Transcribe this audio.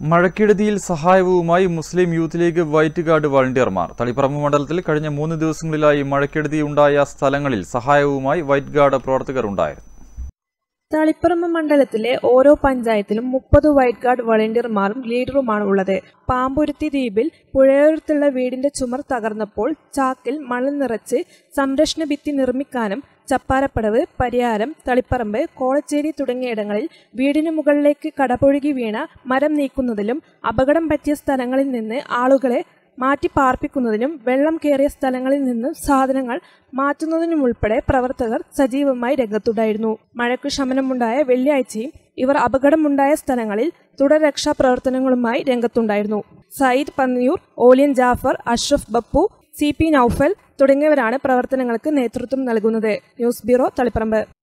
മഴക്കെടുതിയിൽ സഹായവുമായി Muslim Youth League white guard വളണ്ടിയർമാർ തളിപ്പറമ്പ് മണ്ഡലത്തിൽ കഴിഞ്ഞ മൂന്ന് ദിവസങ്ങളിലായി മഴക്കെടുതി ഉണ്ടായ സ്ഥലങ്ങളിൽ സഹായവുമായി വൈറ്റ് ഗാർഡ് പ്രവർത്തകർ ഉണ്ടായിരുന്നു തളിപ്പറമ്പ് മണ്ഡലത്തിലെ ഓരോ പഞ്ചായത്തിലും മുപ്പത് വൈറ്റ് ഗാർഡ് വളണ്ടിയർമാരും ലീഡറുമാണ് ഉള്ളത് പാമ്പുരുത്തി ദ്വീപിൽ പുഴയോരത്തുള്ള വീടിന്റെ ചുമർ തകർന്നപ്പോൾ ചാക്കിൽ മണൽ നിറച്ച് സംരക്ഷണ ഭിത്തി നിർമ്മിക്കാനും ചപ്പാരപ്പടവ് പരിയാരം തളിപ്പറമ്പ് കോളച്ചേരി തുടങ്ങിയിടങ്ങളിൽ വീടിന് മുകളിലേക്ക് കടപൊഴുകി വീണ മരം നീക്കുന്നതിലും അപകടം പറ്റിയ സ്ഥലങ്ങളിൽ നിന്ന് ആളുകളെ മാറ്റി പാർപ്പിക്കുന്നതിനും വെള്ളം കയറിയ സ്ഥലങ്ങളിൽ നിന്ന് സാധനങ്ങൾ മാറ്റുന്നതിനുമുൾപ്പെടെ പ്രവർത്തകർ സജീവമായി രംഗത്തുണ്ടായിരുന്നു മഴയ്ക്കു ശമനമുണ്ടായ വെള്ളിയാഴ്ചയും ഇവർ അപകടമുണ്ടായ സ്ഥലങ്ങളിൽ തുടർ രക്ഷാ പ്രവർത്തനങ്ങളുമായി രംഗത്തുണ്ടായിരുന്നു സയ്യിദ് പന്നിയൂർ ഓലിയൻ ജാഫർ അഷ്റഫ് ബപ്പു സി പി നൌഫൽ തുടങ്ങിയവരാണ് പ്രവർത്തനങ്ങൾക്ക് നേതൃത്വം നൽകുന്നത് ന്യൂസ് ബ്യൂറോ തളിപ്പറമ്പ്